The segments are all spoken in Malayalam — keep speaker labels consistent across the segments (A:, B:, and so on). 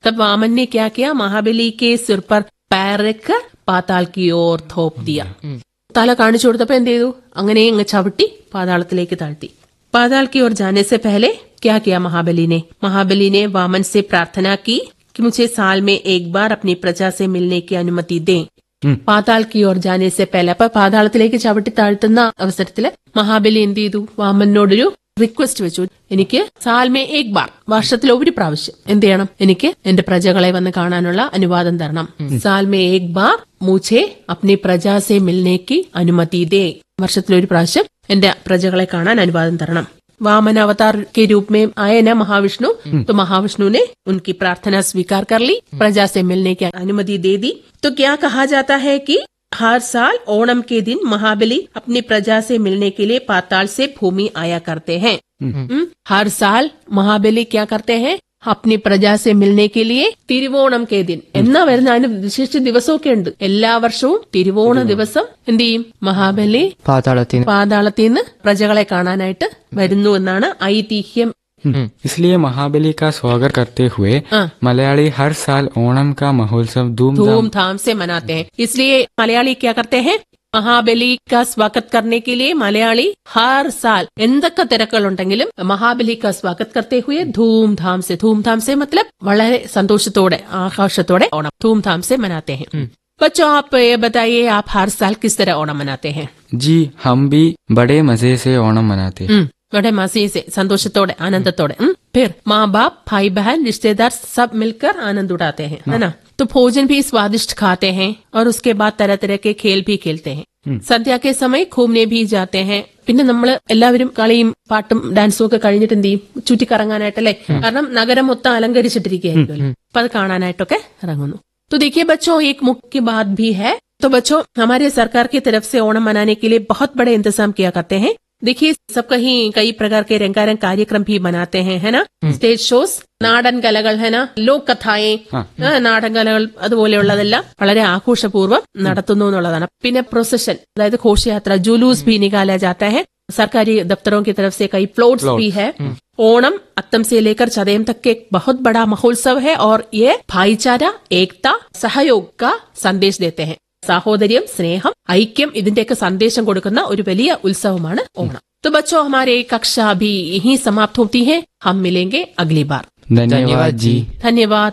A: तब वामन ने क्या किया महाबली के सिर पर पैर रखकर പാതാൾ की ओर थोप दिया തല കാണിച്ചു കൊടുത്തപ്പോ എന്ത് ചെയ്തു അങ്ങനെ അങ്ങ് ചവിട്ടി പാതാളത്തിലേക്ക് താഴ്ത്തി पाताल की ओर जाने से पहले क्या किया महाबली ने महाबली ने वामन से प्रार्थना की कि मुझे साल में एक बार अपनी प्रजा से मिलने की अनुमति दें പാതാൾ की ओर जाने से पहले അപ്പൊ പാതാളത്തിലേക്ക് ചവിട്ടി താഴ്ത്തുന്ന അവസരത്തില് മഹാബലി എന്ത് ചെയ്തു വാമനോടൊരു റിക്വസ്റ്റ് വെച്ചു എനിക്ക് സാൽമേ ഏക് ബാർ വർഷത്തിൽ ഒരു പ്രാവശ്യം എന്ത് ചെയ്യണം എനിക്ക് എന്റെ പ്രജകളെ വന്ന് കാണാനുള്ള അനുവാദം തരണം സാൽമേ ഏക് ബാർ മുझे अपनी പ്രജാ സെ മിൽനെ की അനുമതി ദേ വർഷത്തിൽ ഒരു പ്രാവശ്യം എന്റെ പ്രജകളെ കാണാൻ അനുവാദം തരണം वामन अवतार के रूप में आए ना महाविष्णु तो महाविष्णु ने उनकी प्रार्थना स्वीकार कर ली प्रजा से मिलने की अनुमति दे दी तो क्या कहा जाता है कि हर साल ओणम के दिन महाबली अपनी प्रजा से मिलने के लिए पाताल से भूमि आया करते हैं हम्म, हर साल महाबली क्या करते हैं अपनी പ്രജാ സെ മിൽനെ കെ ലിയെ തിരുവോണം കെ ദിൻ എന്നാ വരുന്ന അതിന് വിശിഷ്ട ദിവസമൊക്കെ ഉണ്ട് എല്ലാ വർഷവും തിരുവോണ ദിവസം എന്ത് ചെയ്യും മഹാബലി
B: പാതാളത്തിൽ നിന്ന്
A: പാതാളത്തിൽ നിന്ന് പ്രജകളെ കാണാനായിട്ട് വരുന്നു എന്നാണ് ഐതിഹ്യം
C: इसलिए महाबली का स्वागत करते हुए
A: हाँ।
C: मलयाली हर साल ओणम का महोत्सव धूमधाम
A: धूमधाम से मनाते हैं इसलिए मलयाली क्या करते हैं മഹാബലി का स्वागत करने के लिए മലയാളി हर साल എന്തൊക്കെ തിരക്കുകളുണ്ടെങ്കിലും മഹാബലി का स्वागत करते हुए धूमधाम से धूमधाम से मतलब വളരെ സന്തോഷത്തോടെ ആഘോഷത്തോടെ ഓണം धूमधाम से मनाते हैं बच्चों आप ये बताइए आप हर साल किस तरह ओणम मनाते हैं
C: जी हम भी बड़े मजे से ओणम मनाते हैं
A: हम्म, बड़े मजे से संतोषത്തോടെ आनंदത്തോടെ हम्म, फिर माँ बाप भाई बहन रिश्तेदार सब मिलकर आनंद उड़ाते हैं है ना तो भोजन भी स्वादिष्ट खाते हैं और उसके बाद तरह तरह के खेल भी खेलते हैं സന്ധ്യ के समय घूमने भी जाते हैं പിന്നെ നമ്മൾ എല്ലാവരും കളിയും പാട്ടും ഡാൻസും ഒക്കെ കഴിഞ്ഞിട്ട് എന്ത് ചെയ്യും ചുറ്റിക്കറങ്ങാനായിട്ടല്ലേ കാരണം നഗരം മൊത്തം അലങ്കരിച്ചിട്ടിരിക്കുകയായിരിക്കുമല്ലോ അപ്പൊ അത് കാണാനായിട്ടൊക്കെ ഇറങ്ങുന്നു तो देखिए बच्चों एक मुख्य बात भी है तो बच्चों हमारे सरकार की तरफ से ओणम मनाने के लिए बहुत बड़े इंतजाम किया करते हैं देखिए सब कहीं कई प्रकार के रंगारंग कार्यक्रम भी बनाते हैं है ना സ്റ്റേജ് ഷോസ് നാടൻ കലകൾ ഹെന ലോക് കഥായെ നാടൻ കലകൾ അതുപോലെയുള്ളതെല്ലാം വളരെ ആഘോഷപൂർവ്വം നടത്തുന്നു എന്നുള്ളതാണ് പിന്നെ പ്രൊസഷൻ അതായത് ഘോഷയാത്ര ജുലൂസ് भी निकाला जाता है सरकारी दफ्तरों की तरफ से कई प्लॉट्स भी है ओणम अत्तम से लेकर चदेम तक के एक बहुत बड़ा महोत्सव है और ये भाईचारा एकता सहयोग का संदेश देते हैं സാഹോദര്യം സ്നേഹം ഐക്യം ഇതിന്റെയൊക്കെ സന്ദേശം കൊടുക്കുന്ന ഒരു വലിയ ഉത്സവമാണ് ഓണം तो बच्चों हमारे कक्षा भी यहीं समाप्त होती है हम मिलेंगे अगली बार
C: धन्यवाद जी
A: धन्यवाद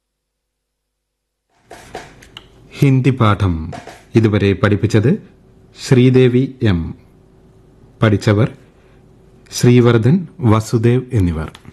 D: ഹിന്ദി പാഠം ഇതുവരെ പഠിപ്പിച്ചത് ശ്രീദേവി എം പഠിച്ചവർ ശ്രീവർദ്ധൻ വസുദേവ് എന്നിവർ